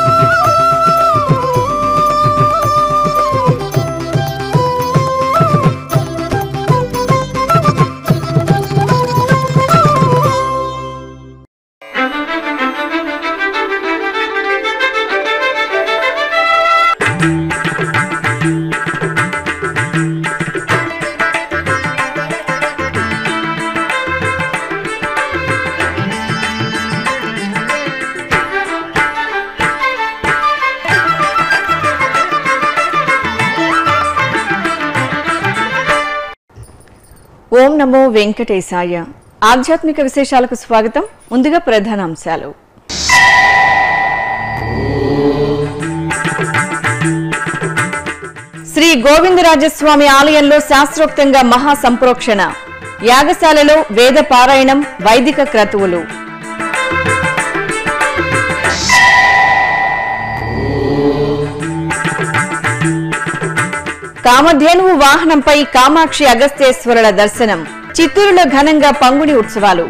ఓం నమో వెంకటేశాయ ఆధ్యాత్మిక విశేషాలకు స్వాగతం ముందుగా ప్రధాన అంశాలు శ్రీ గోవిందరాజస్వామి ఆలయంలో శాస్త్రోక్తంగా మహా సంప్రోక్షణ యాగశాలలో వేద పారాయణం వైదిక క్రతువులు కామధేనువు వాహనంపై కామాక్షి అగస్తేశ్వరుల దర్శనం చిత్తూరులో ఘనంగా పంగుని ఉత్సవాలు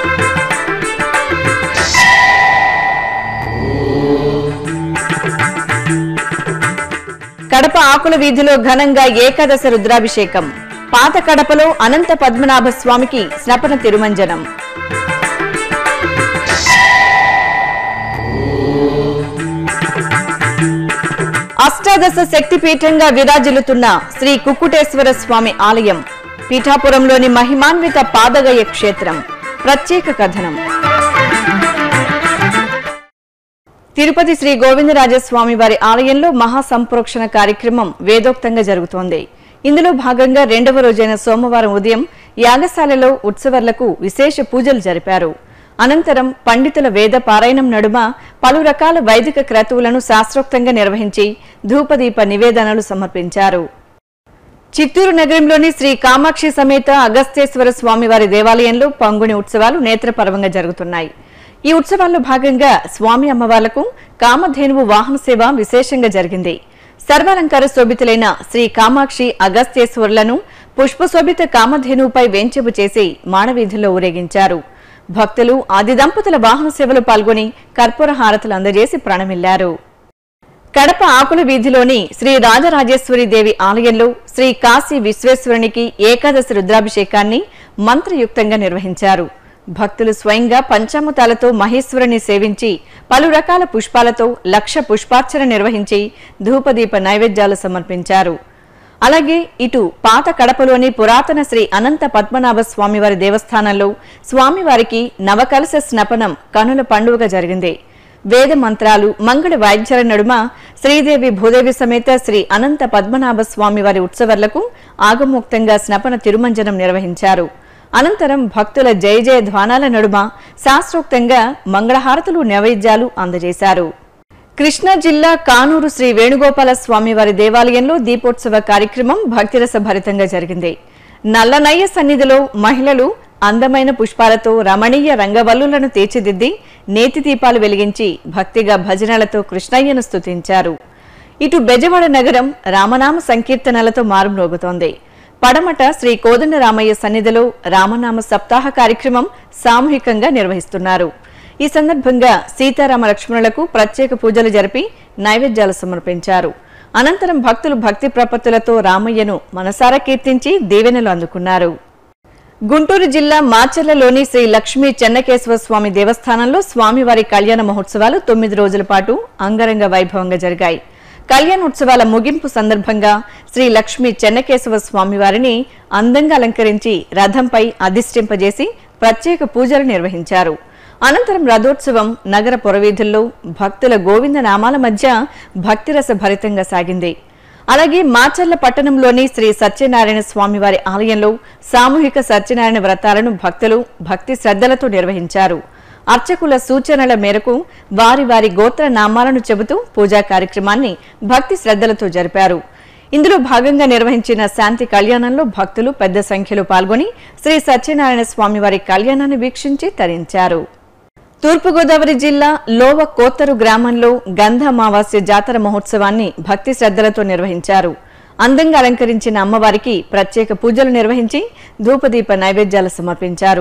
కడప ఆకుల వీధిలో ఘనంగా ఏకాదశ రుద్రాభిషేకం పాత కడపలో అనంత పద్మనాభ స్వామికి స్నపన తిరుమంజనం అష్టాదశ శక్తిపీఠంగా విరాజిల్లుతున్న శ్రీ కుక్కుటేశ్వర స్వామి ఆలయం పీఠాపురంలోని మహిమాన్విత పాదగయ క్షేత్రం ప్రత్యేక కథనం తిరుపతి శ్రీ గోవిందరాజస్వామి వారి ఆలయంలో మహా సంప్రోక్షణ కార్యక్రమం వేదోక్తంగా జరుగుతోంది ఇందులో భాగంగా రెండవ రోజైన సోమవారం ఉదయం యాగశాలలో ఉత్సవర్లకు విశేష పూజలు జరిపారు అనంతరం పండితుల వేద పారాయణం నడుమ పలు రకాల వైదిక క్రతువులను శాస్త్రోక్తంగా నిర్వహించి ధూపదీప నివేదనలు సమర్పించారు చిత్తూరు నగరంలోని శ్రీ కామాక్షి సమేత అగస్తేశ్వర స్వామివారి దేవాలయంలో పంగుని ఉత్సవాలు నేత్రపర్వంగా జరుగుతున్నాయి ఈ ఉత్సవాల్లో భాగంగా స్వామి అమ్మవార్లకు కామధేనువు వాహన సేవ విశేషంగా జరిగింది సర్వాలంకార శోభితులైన శ్రీ కామాక్షి అగస్తేశ్వరులను పుష్పశోభిత కామధేనువుపై వేంచెపు చేసి మానవీధుల్లో ఊరేగించారు భక్తులు ఆది దంపతుల వాహన సేవలో పాల్గొని కర్పూర హారతులు అందజేసి ప్రణమిల్లారు కడప ఆకుల వీధిలోని శ్రీ రాజరాజేశ్వరి దేవి ఆలయంలో శ్రీ కాశీ విశ్వేశ్వరునికి ఏకాదశి రుద్రాభిషేకాన్ని మంత్రయుక్తంగా నిర్వహించారు భక్తులు స్వయంగా పంచామృతాలతో మహేశ్వరుని సేవించి పలు రకాల పుష్పాలతో లక్ష పుష్పార్చన నిర్వహించి ధూపదీప నైవేద్యాలు సమర్పించారు అలాగే ఇటు పాత కడపలోని పురాతన శ్రీ అనంత పద్మనాభ స్వామివారి దేవస్థానంలో స్వామివారికి నవకలశ స్నపనం కనుల పండుగ జరిగింది వేద మంత్రాలు మంగళ వాయిద్యాల నడుమ శ్రీదేవి భూదేవి సమేత శ్రీ అనంత పద్మనాభ స్వామివారి ఉత్సవర్లకు ఆగమోక్తంగా స్నపన తిరుమంజనం నిర్వహించారు అనంతరం భక్తుల జయ జయ ధ్వానాల నడుమ శాస్త్రోక్తంగా మంగళహారతులు నైవేద్యాలు అందజేశారు కృష్ణా జిల్లా కానూరు శ్రీ వేణుగోపాల స్వామివారి దేవాలయంలో దీపోత్సవ కార్యక్రమం భక్తిరస భరితంగా జరిగింది నల్లనయ్య సన్నిధిలో మహిళలు అందమైన పుష్పాలతో రమణీయ రంగవల్లులను తీర్చిదిద్ది నేతి దీపాలు వెలిగించి భక్తిగా భజనలతో కృష్ణయ్యను స్తుతించారు ఇటు బెజవాడ నగరం రామనామ సంకీర్తనలతో మారుమ్రోగుతోంది పడమట శ్రీ కోదండరామయ్య సన్నిధిలో రామనామ సప్తాహ కార్యక్రమం సామూహికంగా నిర్వహిస్తున్నారు ఈ సందర్భంగా సీతారామ లక్ష్మణులకు ప్రత్యేక పూజలు జరిపి నైవేద్యాలు సమర్పించారు అనంతరం భక్తులు భక్తి ప్రపత్తులతో రామయ్యను మనసారా కీర్తించి దీవెనలు అందుకున్నారు గుంటూరు జిల్లా మాచర్లలోని శ్రీ లక్ష్మీ చెన్నకేశ్వర స్వామి దేవస్థానంలో స్వామివారి కళ్యాణ మహోత్సవాలు తొమ్మిది రోజుల పాటు అంగరంగ వైభవంగా జరిగాయి కళ్యాణోత్సవాల ముగింపు సందర్భంగా శ్రీ లక్ష్మీ చెన్నకేశవ స్వామివారిని అందంగా అలంకరించి రథంపై అధిష్టింపజేసి ప్రత్యేక పూజలు నిర్వహించారు అనంతరం రథోత్సవం నగర పురవీధుల్లో భక్తుల గోవింద నామాల మధ్య భక్తిరస భరితంగా సాగింది అలాగే మాచర్ల పట్టణంలోని శ్రీ సత్యనారాయణ స్వామివారి ఆలయంలో సామూహిక సత్యనారాయణ వ్రతాలను భక్తులు భక్తి శ్రద్ధలతో నిర్వహించారు అర్చకుల సూచనల మేరకు వారి వారి గోత్ర నామాలను చెబుతూ పూజా కార్యక్రమాన్ని భక్తి శ్రద్ధలతో జరిపారు ఇందులో భాగంగా నిర్వహించిన శాంతి కళ్యాణంలో భక్తులు పెద్ద సంఖ్యలో పాల్గొని శ్రీ సత్యనారాయణ స్వామివారి కళ్యాణాన్ని వీక్షించి తరించారు తూర్పుగోదావరి జిల్లా లోవ కోత్తరు గ్రామంలో గంధ అమావాస్య జాతర మహోత్సవాన్ని భక్తి శ్రద్ధలతో నిర్వహించారు అందంగా అలంకరించిన అమ్మవారికి ప్రత్యేక పూజలు నిర్వహించి ధూపదీప నైవేద్యాలు సమర్పించారు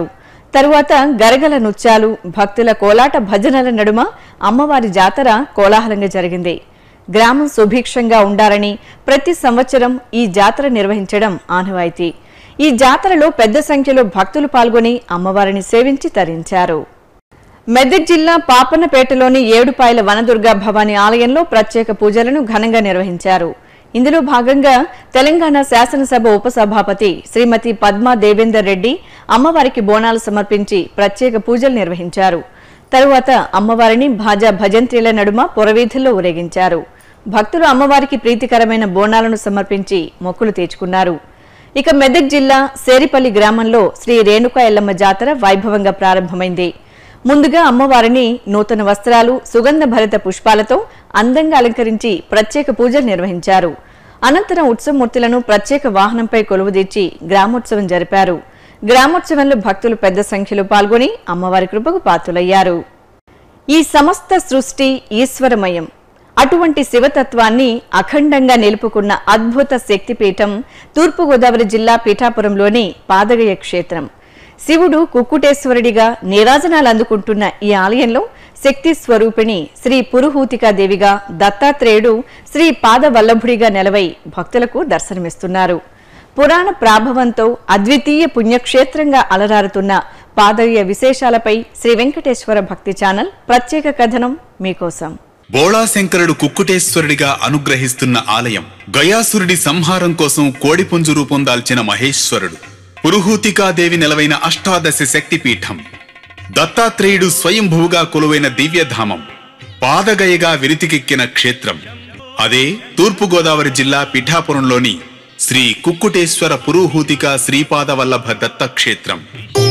తరువాత గరగల నృత్యాలు భక్తుల కోలాట భజనల నడుమ అమ్మవారి జాతర కోలాహలంగా జరిగింది గ్రామం సుభిక్షంగా ఉండాలని ప్రతి సంవత్సరం ఈ జాతర నిర్వహించడం ఆనవాయితీ ఈ జాతరలో పెద్ద సంఖ్యలో భక్తులు పాల్గొని అమ్మవారిని సేవించి తరించారు మెదక్ జిల్లా పాపన్నపేటలోని ఏడుపాయల వనదుర్గా భవానీ ఆలయంలో ప్రత్యేక పూజలను ఘనంగా నిర్వహించారు ఇందులో భాగంగా తెలంగాణ శాసనసభ ఉపసభాపతి శ్రీమతి పద్మా దేవేందర్ రెడ్డి అమ్మవారికి బోనాలు సమర్పించి ప్రత్యేక పూజలు నిర్వహించారు తరువాత అమ్మవారిని భాజా భజంత్రీల నడుమ పొరవీధుల్లో ఊరేగించారు భక్తులు అమ్మవారికి ప్రీతికరమైన బోనాలను సమర్పించి మొక్కులు తీర్చుకున్నారు ఇక మెదక్ జిల్లా సేరిపల్లి గ్రామంలో శ్రీ రేణుకా ఎల్లమ్మ జాతర వైభవంగా ప్రారంభమైంది ముందుగా అమ్మవారిని నూతన వస్త్రాలు సుగంధ భరిత పుష్పాలతో అందంగా అలంకరించి ప్రత్యేక పూజలు నిర్వహించారు అనంతరం ఉత్సవమూర్తులను ప్రత్యేక వాహనంపై కొలువుదీర్చి గ్రామోత్సవం జరిపారు గ్రామోత్సవంలో భక్తులు పెద్ద సంఖ్యలో పాల్గొని అమ్మవారి కృపకు పాత్రులయ్యారు ఈ సమస్త సృష్టి ఈశ్వరమయం అటువంటి శివతత్వాన్ని అఖండంగా నిలుపుకున్న అద్భుత శక్తిపీఠం తూర్పుగోదావరి జిల్లా పీఠాపురంలోని పాదగయ క్షేత్రం శివుడు కుక్కుటేశ్వరుడిగా నీరాజనాలు అందుకుంటున్న ఈ ఆలయంలో శక్తి స్వరూపిణి శ్రీ పురుహూతికాదేవిగా దత్తాత్రేయుడు శ్రీ పాదవల్లభుడిగా నెలవై భక్తులకు దర్శనమిస్తున్నారు పురాణ ప్రాభవంతో అద్వితీయ పుణ్యక్షేత్రంగా అలరారుతున్న పాదగయ విశేషాలపై శ్రీ వెంకటేశ్వర భక్తి ఛానల్ ప్రత్యేక కథనం మీకోసం బోళాశంకరుడు కుక్కుటేశ్వరుడిగా అనుగ్రహిస్తున్న ఆలయం గయాసురుడి సంహారం కోసం కోడిపుంజు రూపం దాల్చిన మహేశ్వరుడు పురుహూతికాదేవి నెలవైన అష్టాదశ శక్తిపీఠం దత్తాత్రేయుడు స్వయంభువుగా కొలువైన దివ్యధామం పాదగయగా విరితికెక్కిన క్షేత్రం అదే తూర్పుగోదావరి జిల్లా పిఠాపురంలోని శ్రీ కుక్కుటేశ్వర పురుహూతిక శ్రీపాద వల్లభ దత్త క్షేత్రం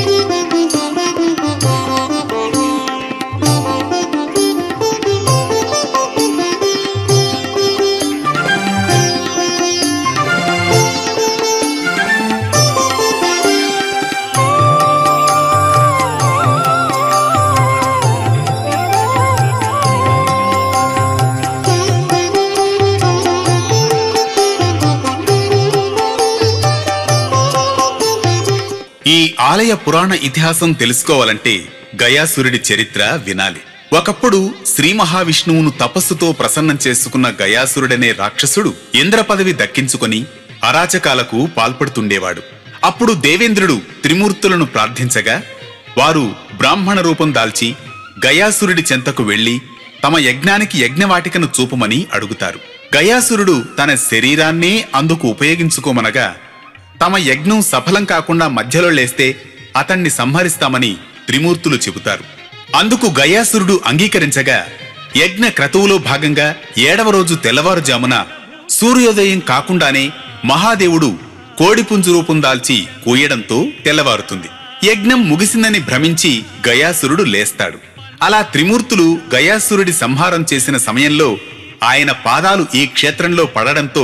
ఈ ఆలయ పురాణ ఇతిహాసం తెలుసుకోవాలంటే గయాసురుడి చరిత్ర వినాలి ఒకప్పుడు శ్రీ మహావిష్ణువును తపస్సుతో ప్రసన్నం చేసుకున్న గయాసురుడనే రాక్షసుడు ఇంద్ర పదవి దక్కించుకొని అరాచకాలకు పాల్పడుతుండేవాడు అప్పుడు దేవేంద్రుడు త్రిమూర్తులను ప్రార్థించగా వారు బ్రాహ్మణ రూపం దాల్చి గయాసురుడి చెంతకు వెళ్లి తమ యజ్ఞానికి యజ్ఞవాటికను చూపమని అడుగుతారు గయాసురుడు తన శరీరాన్నే అందుకు ఉపయోగించుకోమనగా తమ యజ్ఞం సఫలం కాకుండా మధ్యలో లేస్తే అతన్ని సంహరిస్తామని త్రిమూర్తులు చెబుతారు అందుకు గయాసురుడు అంగీకరించగా యజ్ఞ క్రతువులో భాగంగా ఏడవ రోజు తెల్లవారుజామున సూర్యోదయం కాకుండానే మహాదేవుడు కోడిపుంజు రూపం దాల్చి కూయడంతో తెల్లవారుతుంది యజ్ఞం ముగిసిందని భ్రమించి గయాసురుడు లేస్తాడు అలా త్రిమూర్తులు గయాసురుడి సంహారం చేసిన సమయంలో ఆయన పాదాలు ఈ క్షేత్రంలో పడడంతో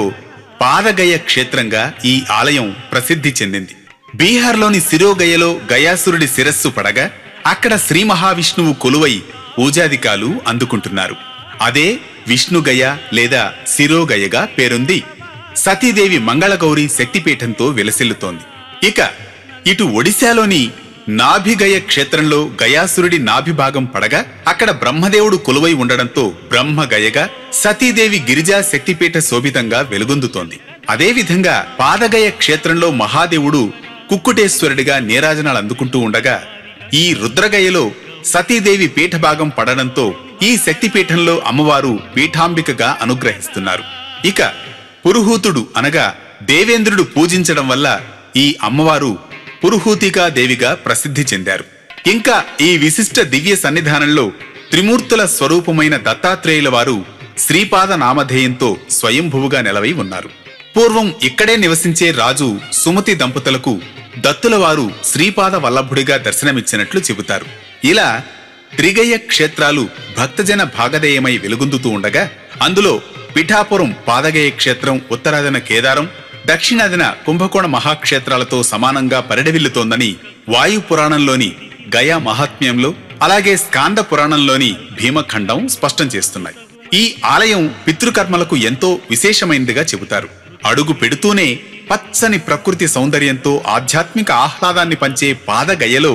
పాదగయ క్షేత్రంగా ఈ ఆలయం ప్రసిద్ధి చెందింది బీహార్లోని సిరోగయలో గయాసురుడి శిరస్సు పడగా అక్కడ శ్రీ మహావిష్ణువు కొలువై పూజాధికాలు అందుకుంటున్నారు అదే విష్ణుగయ లేదా శిరోగయగా పేరుంది సతీదేవి మంగళగౌరి శక్తిపీఠంతో విలసిల్లుతోంది ఇక ఇటు ఒడిశాలోని నాభిగయ క్షేత్రంలో గయాసురుడి నాభిభాగం పడగా అక్కడ బ్రహ్మదేవుడు కొలువై ఉండడంతో బ్రహ్మగయగా సతీదేవి గిరిజా శక్తిపీఠ శోభితంగా వెలుగొందుతోంది అదేవిధంగా పాదగయ క్షేత్రంలో మహాదేవుడు కుక్కుటేశ్వరుడిగా నీరాజనాలు అందుకుంటూ ఉండగా ఈ రుద్రగయలో సతీదేవి పీఠభాగం పడడంతో ఈ శక్తిపీఠంలో అమ్మవారు పీఠాంబికగా అనుగ్రహిస్తున్నారు ఇక పురుహూతుడు అనగా దేవేంద్రుడు పూజించడం వల్ల ఈ అమ్మవారు పురుహూతికా దేవిగా ప్రసిద్ధి చెందారు ఇంకా ఈ విశిష్ట దివ్య సన్నిధానంలో త్రిమూర్తుల స్వరూపమైన దత్తాత్రేయుల వారు శ్రీపాద నామధేయంతో స్వయంభువుగా నెలవై ఉన్నారు పూర్వం ఇక్కడే నివసించే రాజు సుమతి దంపతులకు దత్తుల వారు శ్రీపాద వల్లభుడిగా దర్శనమిచ్చినట్లు చెబుతారు ఇలా త్రిగయ క్షేత్రాలు భక్తజన భాగధేయమై వెలుగొందుతూ ఉండగా అందులో పిఠాపురం పాదగయ క్షేత్రం ఉత్తరాదిన కేదారం దక్షిణాదిన కుంభకోణ మహాక్షేత్రాలతో సమానంగా పరిడవిల్లుతోందని వాయు పురాణంలోని గయా మహాత్మ్యంలో అలాగే స్కాంద పురాణంలోని భీమఖండం స్పష్టం చేస్తున్నాయి ఈ ఆలయం పితృకర్మలకు ఎంతో విశేషమైనదిగా చెబుతారు అడుగు పెడుతూనే పచ్చని ప్రకృతి సౌందర్యంతో ఆధ్యాత్మిక ఆహ్లాదాన్ని పంచే పాదగయలో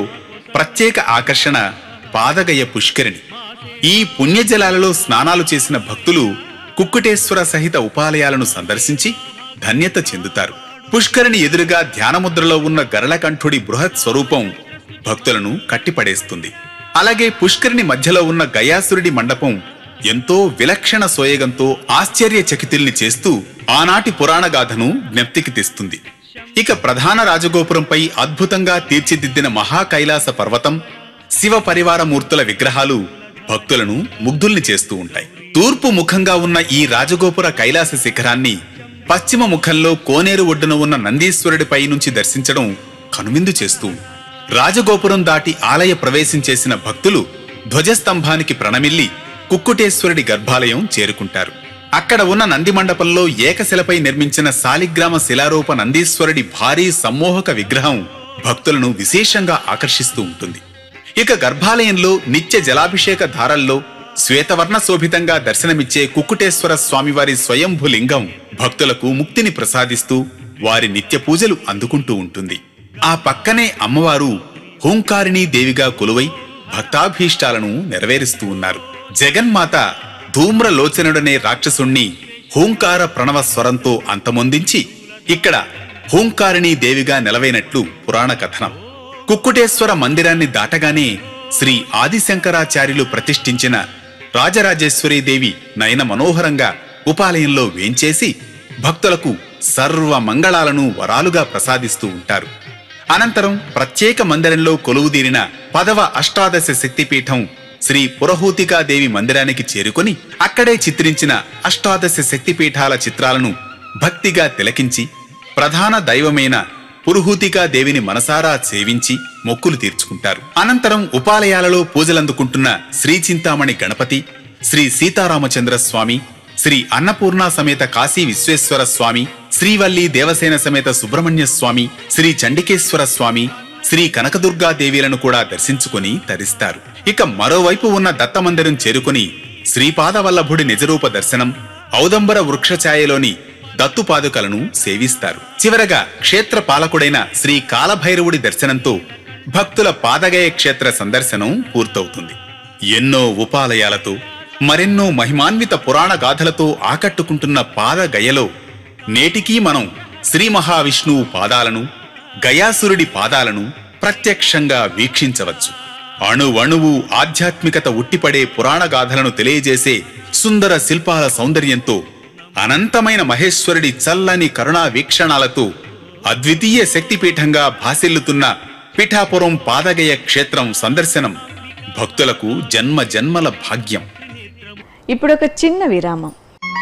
ప్రత్యేక ఆకర్షణ పాదగయ పుష్కరిణి ఈ పుణ్యజలాలలో స్నానాలు చేసిన భక్తులు కుక్కుటేశ్వర సహిత ఉపాలయాలను సందర్శించి ధన్యత చెందుతారు పుష్కరిణి ఎదురుగా ధ్యానముద్రలో ఉన్న గరళకంఠుడి బృహత్ స్వరూపం భక్తులను కట్టిపడేస్తుంది అలాగే పుష్కరిణి మధ్యలో ఉన్న గయాసురుడి మండపం ఎంతో విలక్షణ సోయగంతో ఆశ్చర్యచకితుల్ని చేస్తూ ఆనాటి పురాణ గాథను జ్ఞప్తికి తెస్తుంది ఇక ప్రధాన రాజగోపురంపై అద్భుతంగా తీర్చిదిద్దిన మహా కైలాస పర్వతం శివ పరివార మూర్తుల విగ్రహాలు భక్తులను ముగ్ధుల్ని చేస్తూ ఉంటాయి తూర్పు ముఖంగా ఉన్న ఈ రాజగోపుర కైలాస శిఖరాన్ని పశ్చిమ ముఖంలో కోనేరు ఒడ్డున ఉన్న నందీశ్వరుడిపై నుంచి దర్శించడం కనువిందు చేస్తూ రాజగోపురం దాటి ఆలయ ప్రవేశం చేసిన భక్తులు ధ్వజస్తంభానికి ప్రణమిల్లి కుక్కుటేశ్వరుడి గర్భాలయం చేరుకుంటారు అక్కడ ఉన్న నంది మండపంలో ఏకశిలపై నిర్మించిన శాలిగ్రామ శిలారూప నందీశ్వరుడి భారీ సమ్మోహక విగ్రహం భక్తులను విశేషంగా ఆకర్షిస్తూ ఉంటుంది ఇక గర్భాలయంలో నిత్య జలాభిషేక ధారల్లో శ్వేతవర్ణ శోభితంగా దర్శనమిచ్చే కుక్కుటేశ్వర స్వామివారి స్వయంభు లింగం భక్తులకు ముక్తిని ప్రసాదిస్తూ వారి నిత్య పూజలు అందుకుంటూ ఉంటుంది ఆ పక్కనే అమ్మవారు హోంకారిణీ దేవిగా కొలువై భక్తాభీష్టాలను నెరవేరుస్తూ ఉన్నారు జగన్మాత ధూమ్రలోచనుడనే రాక్షసుణ్ణి హోంకార ప్రణవ స్వరంతో అంతమొందించి ఇక్కడ హోంకారిణీ దేవిగా నిలవైనట్లు పురాణ కథనం కుక్కుటేశ్వర మందిరాన్ని దాటగానే శ్రీ ఆదిశంకరాచార్యులు ప్రతిష్ఠించిన రాజరాజేశ్వరీ దేవి నయన మనోహరంగా ఉపాలయంలో వేంచేసి భక్తులకు సర్వ మంగళాలను వరాలుగా ప్రసాదిస్తూ ఉంటారు అనంతరం ప్రత్యేక మందిరంలో కొలువుదీరిన పదవ అష్టాదశ శక్తిపీఠం శ్రీ పురహూతికాదేవి మందిరానికి చేరుకొని అక్కడే చిత్రించిన అష్టాదశ శక్తిపీఠాల చిత్రాలను భక్తిగా తిలకించి ప్రధాన దైవమైన పురుహూతికా దేవిని మనసారా సేవించి మొక్కులు తీర్చుకుంటారు అనంతరం ఉపాలయాలలో పూజలందుకుంటున్న శ్రీ చింతామణి గణపతి శ్రీ సీతారామచంద్ర స్వామి శ్రీ అన్నపూర్ణ సమేత కాశీ విశ్వేశ్వర స్వామి శ్రీవల్లి దేవసేన సమేత సుబ్రహ్మణ్య స్వామి శ్రీ చండికేశ్వర స్వామి శ్రీ కనకదుర్గా దేవీలను కూడా దర్శించుకుని తరిస్తారు ఇక మరోవైపు ఉన్న దత్తమందిరం చేరుకుని శ్రీపాదవల్లభుడి నిజరూప దర్శనం ఔదంబర వృక్షఛాయలోని దత్తుపాదుకలను సేవిస్తారు చివరగా క్షేత్ర పాలకుడైన శ్రీ కాలభైరవుడి దర్శనంతో భక్తుల పాదగయ క్షేత్ర సందర్శనం పూర్తవుతుంది ఎన్నో ఉపాలయాలతో మరెన్నో మహిమాన్విత పురాణ గాథలతో ఆకట్టుకుంటున్న పాదగయలో నేటికీ మనం శ్రీ మహావిష్ణువు పాదాలను గయాసురుడి పాదాలను ప్రత్యక్షంగా వీక్షించవచ్చు అణువణువు ఆధ్యాత్మికత ఉట్టిపడే పురాణ గాథలను తెలియజేసే సుందర శిల్పాల సౌందర్యంతో అనంతమైన మహేశ్వరుడి చల్లని కరుణా వీక్షణాలతో అద్వితీయ శక్తిపీఠంగా భాసిల్లుతున్న పిఠాపురం పాదగయ క్షేత్రం సందర్శనం భక్తులకు జన్మ జన్మల భాగ్యం ఇప్పుడు ఒక చిన్న విరామం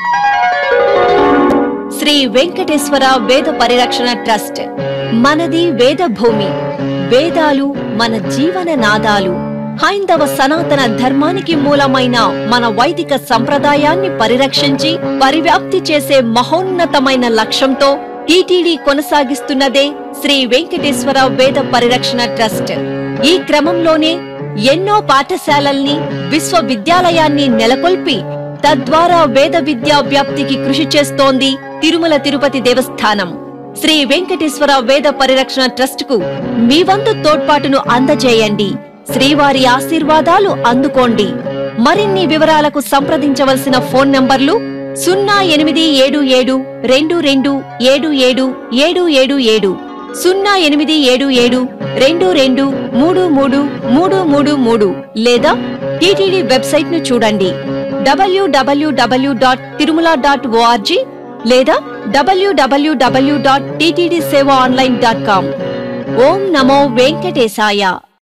శ్రీ వెంకటేశ్వర వేద పరిరక్షణ ట్రస్ట్ మనది వేద భూమి వేదాలు మన జీవన నాదాలు హైందవ సనాతన ధర్మానికి మూలమైన మన వైదిక సంప్రదాయాన్ని పరిరక్షించి పరివ్యాప్తి చేసే మహోన్నతమైన లక్ష్యంతో టీటీడీ కొనసాగిస్తున్నదే శ్రీ వెంకటేశ్వర వేద పరిరక్షణ ట్రస్ట్ ఈ క్రమంలోనే ఎన్నో పాఠశాలల్ని విశ్వవిద్యాలయాన్ని నెలకొల్పి తద్వారా వేద విద్యా వ్యాప్తికి కృషి చేస్తోంది తిరుమల తిరుపతి దేవస్థానం శ్రీ వెంకటేశ్వర వేద పరిరక్షణ ట్రస్ట్ కు మీ వంతు తోడ్పాటును అందజేయండి శ్రీవారి ఆశీర్వాదాలు అందుకోండి మరిన్ని వివరాలకు సంప్రదించవలసిన ఫోన్ నంబర్లు సున్నా ఎనిమిది ఏడు ఏడు రెండు రెండు ఏడు ఏడు ఏడు ఏడు ఏడు సున్నా ఎనిమిది ఏడు ఏడు రెండు రెండు మూడు మూడు మూడు మూడు మూడు లేదా టీటీడీ వెబ్సైట్ ను చూడండి డబ్ల్యూడబ్ల్యూడబ్ల్యూ డాట్ తిరుమల డాట్ ఓఆర్జీ లేదా డబ్ల్యూడబ్ల్యూడబ్ల్యూ dot TTD seva online dot com ఓం నమో వెంకటేశాయ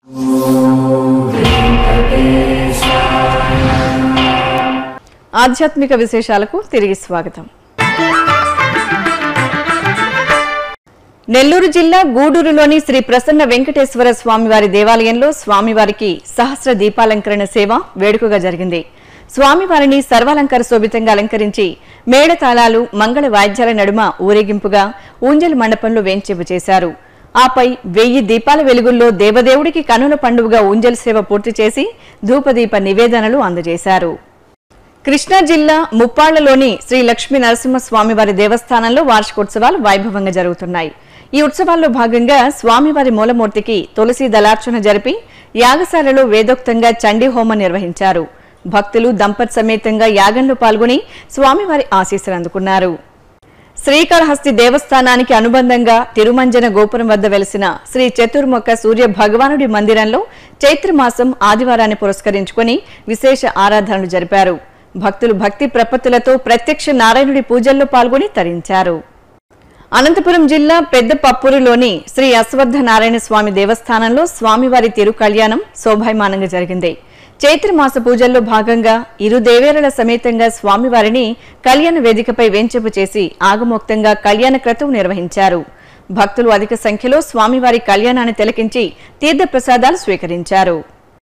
ఆధ్యాత్మిక విశేషాలకు తిరిగి స్వాగతం నెల్లూరు జిల్లా గూడూరులోని శ్రీ ప్రసన్న వెంకటేశ్వర స్వామివారి దేవాలయంలో స్వామివారికి సహస్ర దీపాలంకరణ సేవ వేడుకగా జరిగింది స్వామివారిని సర్వాలంకార శోభితంగా అలంకరించి మేళతాళాలు మంగళ వాయిద్యాల నడుమ ఊరేగింపుగా ఊంజల్ మండపంలో వేంచేపు చేశారు ఆపై వెయ్యి దీపాల వెలుగుల్లో దేవదేవుడికి కనుల పండుగగా ఊంజల్ సేవ పూర్తి చేసి ధూపదీప నివేదనలు అందజేశారు కృష్ణా జిల్లా ముప్పాళ్లలోని శ్రీ లక్ష్మీ నరసింహస్వామివారి దేవస్థానంలో వార్షికోత్సవాలు వైభవంగా జరుగుతున్నాయి ఈ ఉత్సవాల్లో భాగంగా స్వామివారి మూలమూర్తికి తులసి దళార్చన జరిపి యాగశాలలో వేదోక్తంగా చండీ హోమం నిర్వహించారు భక్తులు దంపత్ సమేతంగా యాగంలో పాల్గొని స్వామివారి ఆశీస్సులు అందుకున్నారు శ్రీకాళహస్తి దేవస్థానానికి అనుబంధంగా తిరుమంజన గోపురం వద్ద వెలిసిన శ్రీ చతుర్ముఖ సూర్య భగవానుడి మందిరంలో చైత్రమాసం ఆదివారాన్ని పురస్కరించుకుని విశేష ఆరాధనలు జరిపారు భక్తులు భక్తి ప్రపత్తులతో ప్రత్యక్ష నారాయణుడి పూజల్లో పాల్గొని తరించారు అనంతపురం జిల్లా పెద్ద పప్పూరులోని శ్రీ అశ్వత్థ నారాయణ స్వామి దేవస్థానంలో స్వామివారి తిరు కళ్యాణం శోభాయమానంగా జరిగింది చైత్రమాస పూజల్లో భాగంగా ఇరు దేవేరుల సమేతంగా స్వామివారిని కళ్యాణ వేదికపై వేంచెపు చేసి ఆగమోక్తంగా కళ్యాణ క్రతువు నిర్వహించారు భక్తులు అధిక సంఖ్యలో స్వామివారి కళ్యాణాన్ని తిలకించి తీర్థప్రసాదాలు స్వీకరించారు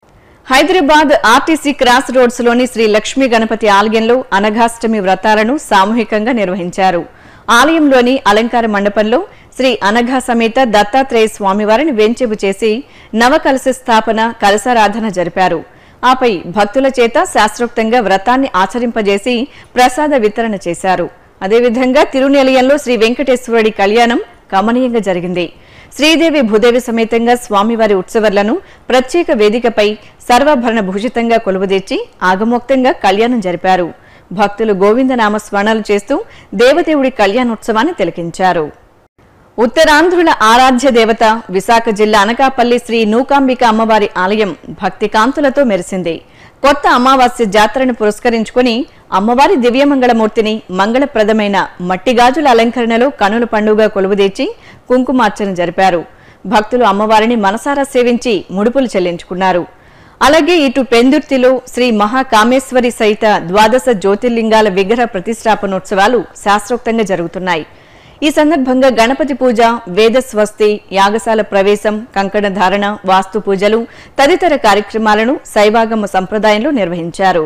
హైదరాబాద్ ఆర్టీసీ క్రాస్ రోడ్స్ లోని శ్రీ లక్ష్మీ గణపతి ఆలయంలో అనఘాష్టమి వ్రతాలను సామూహికంగా నిర్వహించారు ఆలయంలోని అలంకార మండపంలో శ్రీ అనఘా సమేత దత్తాత్రేయ స్వామివారిని వెంచెబు చేసి నవకలశ స్థాపన కలశారాధన జరిపారు ఆపై భక్తుల చేత శాస్త్రోక్తంగా వ్రతాన్ని ఆచరింపజేసి ప్రసాద వితరణ చేశారు అదేవిధంగా తిరునిలయంలో శ్రీ వెంకటేశ్వరుడి కళ్యాణం కమనీయంగా జరిగింది శ్రీదేవి భూదేవి సమేతంగా స్వామివారి ఉత్సవర్లను ప్రత్యేక వేదికపై సర్వాభరణ భూషితంగా కొలువుదీర్చి ఆగమోక్తంగా కళ్యాణం జరిపారు భక్తులు గోవిందనామ స్మరణలు చేస్తూ దేవదేవుడి కళ్యాణోత్సవాన్ని తిలకించారు ఉత్తరాంధ్రుల ఆరాధ్య దేవత విశాఖ జిల్లా అనకాపల్లి శ్రీ నూకాంబిక అమ్మవారి ఆలయం భక్తి కాంతులతో మెరిసింది కొత్త అమావాస్య జాతరను పురస్కరించుకుని అమ్మవారి దివ్యమంగళమూర్తిని మంగళప్రదమైన మట్టి గాజుల అలంకరణలో కనుల పండుగ కొలువుదీర్చి కుంకుమార్చన జరిపారు భక్తులు అమ్మవారిని మనసారా సేవించి ముడుపులు చెల్లించుకున్నారు అలాగే ఇటు పెందుర్తిలో శ్రీ మహాకామేశ్వరి సహిత ద్వాదశ జ్యోతిర్లింగాల విగ్రహ ప్రతిష్టాపనోత్సవాలు శాస్త్రోక్తంగా జరుగుతున్నాయి ఈ సందర్భంగా గణపతి పూజ వేద స్వస్తి యాగశాల ప్రవేశం కంకణ ధారణ వాస్తు పూజలు తదితర కార్యక్రమాలను శైవాగమ సంప్రదాయంలో నిర్వహించారు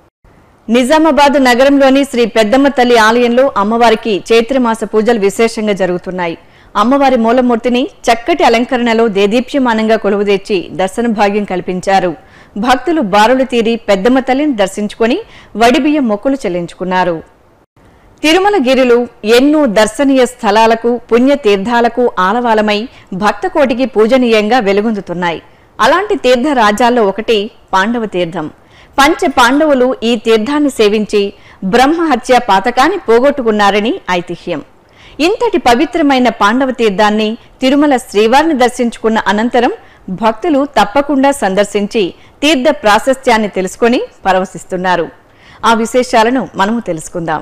నిజామాబాద్ నగరంలోని శ్రీ పెద్దమ్మ తల్లి ఆలయంలో అమ్మవారికి చైత్రమాస పూజలు విశేషంగా జరుగుతున్నాయి అమ్మవారి మూలమూర్తిని చక్కటి అలంకరణలో దేదీప్యమానంగా కొలువుదీర్చి దర్శన భాగ్యం కల్పించారు భక్తులు బారులు తీరి పెద్దమ్మ తల్లిని దర్శించుకుని వడిబియ్యం మొక్కులు చెల్లించుకున్నారు తిరుమల గిరులు ఎన్నో దర్శనీయ స్థలాలకు పుణ్యతీర్థాలకు ఆలవాలమై భక్తకోటికి పూజనీయంగా వెలుగొందుతున్నాయి అలాంటి తీర్థ రాజ్యాల్లో ఒకటి పాండవ తీర్థం పంచ పాండవులు ఈ తీర్థాన్ని సేవించి బ్రహ్మహత్య పాతకాన్ని పోగొట్టుకున్నారని ఐతిహ్యం ఇంతటి పవిత్రమైన పాండవ తీర్థాన్ని తిరుమల శ్రీవారిని దర్శించుకున్న అనంతరం భక్తులు తప్పకుండా సందర్శించి తీర్థ ప్రాశస్త్యాన్ని తెలుసుకొని పరవశిస్తున్నారు ఆ విశేషాలను మనము తెలుసుకుందాం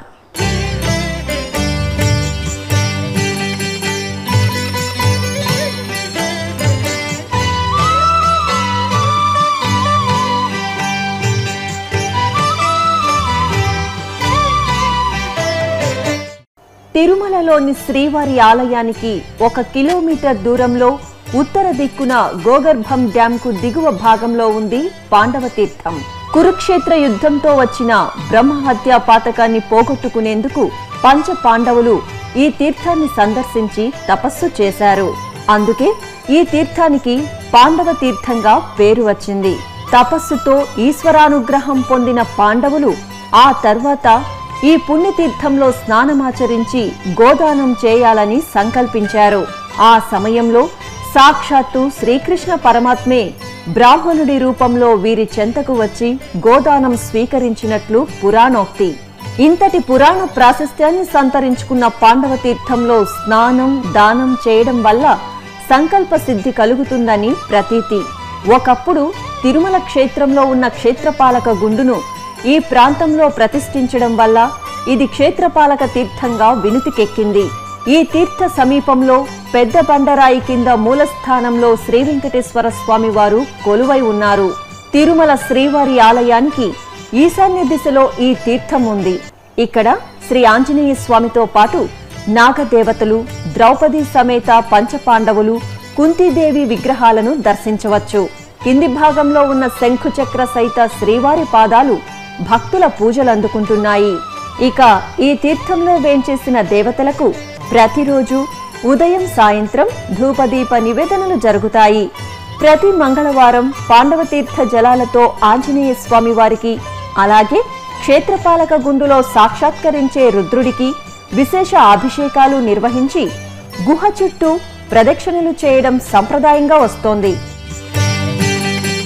తిరుమలలోని శ్రీవారి ఆలయానికి ఒక కిలోమీటర్ దూరంలో ఉత్తర దిక్కున గోగర్భం డ్యాంకు దిగువ భాగంలో ఉంది పాండవ తీర్థం కురుక్షేత్ర యుద్ధంతో వచ్చిన బ్రహ్మహత్య పాతకాన్ని పోగొట్టుకునేందుకు పంచ పాండవులు ఈ తీర్థాన్ని సందర్శించి తపస్సు చేశారు అందుకే ఈ తీర్థానికి పాండవ తీర్థంగా పేరు వచ్చింది తపస్సుతో ఈశ్వరానుగ్రహం పొందిన పాండవులు ఆ తర్వాత ఈ పుణ్యతీర్థంలో స్నానమాచరించి గోదానం చేయాలని సంకల్పించారు ఆ సమయంలో సాక్షాత్తు శ్రీకృష్ణ పరమాత్మే బ్రాహ్మణుడి రూపంలో వీరి చెంతకు వచ్చి గోదానం స్వీకరించినట్లు పురాణోక్తి ఇంతటి పురాణ ప్రాశస్త్యాన్ని సంతరించుకున్న పాండవ తీర్థంలో స్నానం దానం చేయడం వల్ల సంకల్ప సిద్ధి కలుగుతుందని ప్రతీతి ఒకప్పుడు తిరుమల క్షేత్రంలో ఉన్న క్షేత్రపాలక గుండును ఈ ప్రాంతంలో ప్రతిష్ఠించడం వల్ల ఇది క్షేత్రపాలక తీర్థంగా వినుతికెక్కింది ఈ తీర్థ సమీపంలో పెద్ద బండరాయి కింద మూలస్థానంలో శ్రీ వెంకటేశ్వర స్వామి వారు కొలువై ఉన్నారు తిరుమల శ్రీవారి ఆలయానికి ఈశాన్య దిశలో ఈ తీర్థం ఉంది ఇక్కడ శ్రీ ఆంజనేయ స్వామితో పాటు నాగదేవతలు ద్రౌపది సమేత పంచపాండవులు కుంతీదేవి విగ్రహాలను దర్శించవచ్చు కింది భాగంలో ఉన్న శంఖుచక్ర సహిత శ్రీవారి పాదాలు భక్తుల పూజలు అందుకుంటున్నాయి ఇక ఈ తీర్థంలో వేంచేసిన దేవతలకు ప్రతిరోజు ఉదయం సాయంత్రం ధూపదీప నివేదనలు జరుగుతాయి ప్రతి మంగళవారం పాండవ తీర్థ జలాలతో ఆంజనేయ స్వామి వారికి అలాగే క్షేత్రపాలక గుండులో సాక్షాత్కరించే రుద్రుడికి విశేష అభిషేకాలు నిర్వహించి గుహ చుట్టూ ప్రదక్షిణలు చేయడం సంప్రదాయంగా వస్తోంది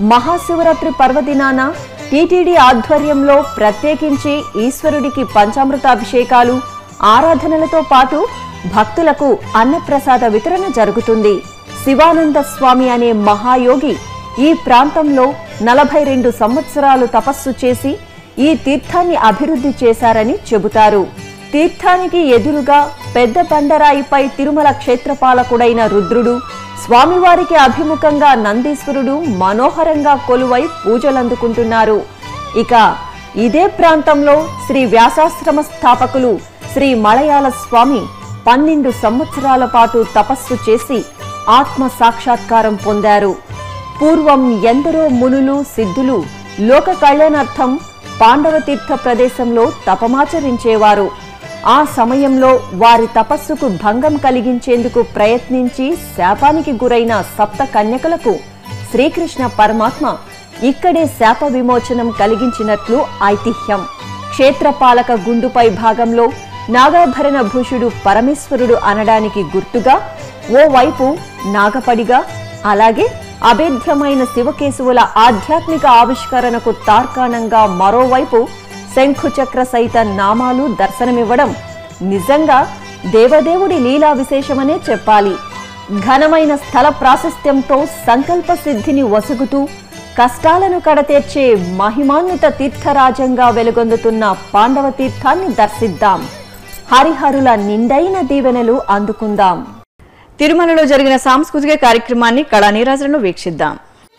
మహాశివరాత్రి పర్వదినాన టీటీడీ ఆధ్వర్యంలో ప్రత్యేకించి ఈశ్వరుడికి పంచామృతాభిషేకాలు ఆరాధనలతో పాటు భక్తులకు అన్నప్రసాద వితరణ జరుగుతుంది శివానంద స్వామి అనే మహాయోగి ఈ ప్రాంతంలో నలభై రెండు సంవత్సరాలు తపస్సు చేసి ఈ తీర్థాన్ని అభివృద్ధి చేశారని చెబుతారు తీర్థానికి ఎదురుగా పెద్ద బండరాయిపై తిరుమల క్షేత్రపాలకుడైన రుద్రుడు స్వామివారికి అభిముఖంగా నందీశ్వరుడు మనోహరంగా కొలువై పూజలందుకుంటున్నారు ఇక ఇదే ప్రాంతంలో శ్రీ వ్యాసాశ్రమ స్థాపకులు శ్రీ మలయాళ స్వామి పన్నెండు సంవత్సరాల పాటు తపస్సు చేసి ఆత్మ సాక్షాత్కారం పొందారు పూర్వం ఎందరో మునులు సిద్ధులు లోక కళ్యాణార్థం పాండవ తీర్థ ప్రదేశంలో తపమాచరించేవారు ఆ సమయంలో వారి తపస్సుకు భంగం కలిగించేందుకు ప్రయత్నించి శాపానికి గురైన సప్త కన్యకలకు శ్రీకృష్ణ పరమాత్మ ఇక్కడే శాప విమోచనం కలిగించినట్లు ఐతిహ్యం క్షేత్రపాలక గుండుపై భాగంలో నాగాభరణ భూషుడు పరమేశ్వరుడు అనడానికి గుర్తుగా ఓవైపు నాగపడిగా అలాగే అభేద్యమైన శివకేశవుల ఆధ్యాత్మిక ఆవిష్కరణకు తార్కాణంగా మరోవైపు శంఖుచక్ర సహిత నామాలు దర్శనమివ్వడం నిజంగా దేవదేవుడి లీలా విశేషమనే చెప్పాలి ఘనమైన స్థల ప్రాశస్త్యంతో సంకల్ప సిద్ధిని వసుగుతూ కష్టాలను కడతీర్చే మహిమాన్విత తీర్థరాజంగా వెలుగొందుతున్న పాండవ తీర్థాన్ని దర్శిద్దాం హరిహరుల నిండైన దీవెనలు అందుకుందాం తిరుమలలో జరిగిన సాంస్కృతిక కార్యక్రమాన్ని కళా నీరాజనలో వీక్షిద్దాం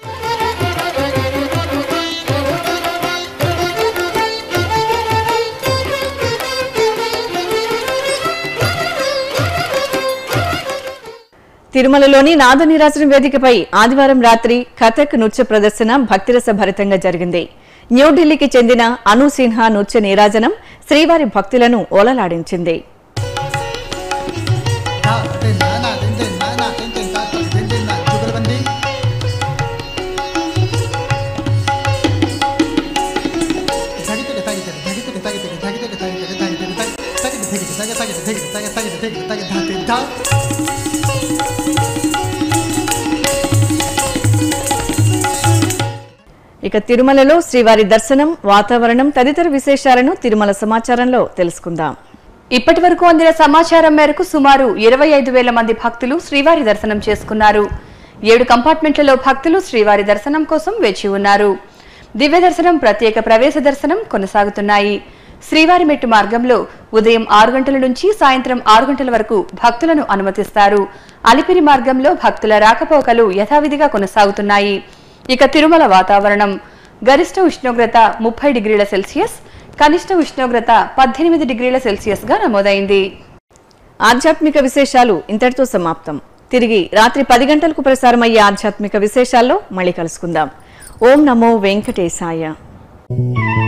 తిరుమలలోని నాద నీరాజన వేదికపై ఆదివారం రాత్రి కథక్ నృత్య ప్రదర్శన భక్తిరస భరితంగా జరిగింది న్యూఢిల్లీకి చెందిన అను సిన్హా నృత్య నీరాజనం శ్రీవారి భక్తులను ఓలలాడించింది धा दिन ना ना दिन दिन ना ना दिन दिन ता ता दिन दिन ना जुगलबंदी जागी तेरे तागी तेरे जागी तेरे तागी तेरे जागी तेरे तागी तेरे तागी तेरे तागी तागी तेरे तागी तागी तेरे तागी तागी तेरे तागी धा तेरे धा ఇక తిరుమలలో శ్రీవారి దర్శనం వాతావరణం తదితర విశేషాలను తిరుమల సమాచారంలో తెలుసుకుందాం ఇప్పటి వరకు అందిన సమాచారం మేరకు సుమారు ఇరవై ఐదు వేల మంది భక్తులు శ్రీవారి దర్శనం చేసుకున్నారు ఏడు కంపార్ట్మెంట్లలో భక్తులు శ్రీవారి దర్శనం కోసం వేచి ఉన్నారు దివ్య దర్శనం ప్రత్యేక ప్రవేశ దర్శనం కొనసాగుతున్నాయి శ్రీవారి మెట్టు మార్గంలో ఉదయం ఆరు గంటల నుంచి సాయంత్రం ఆరు గంటల వరకు భక్తులను అనుమతిస్తారు అలిపిరి మార్గంలో భక్తుల రాకపోకలు యథావిధిగా కొనసాగుతున్నాయి ఇక తిరుమల వాతావరణం గరిష్ట ఉష్ణోగ్రత ముప్పై డిగ్రీల సెల్సియస్ కనిష్ట ఉష్ణోగ్రత పద్దెనిమిది డిగ్రీల సెల్సియస్ గా నమోదైంది ఆధ్యాత్మిక విశేషాలు ఇంతటితో సమాప్తం తిరిగి రాత్రి పది గంటలకు ప్రసారమయ్యే ఆధ్యాత్మిక విశేషాల్లో మళ్ళీ కలుసుకుందాం ఓం నమో వెంకటేశాయ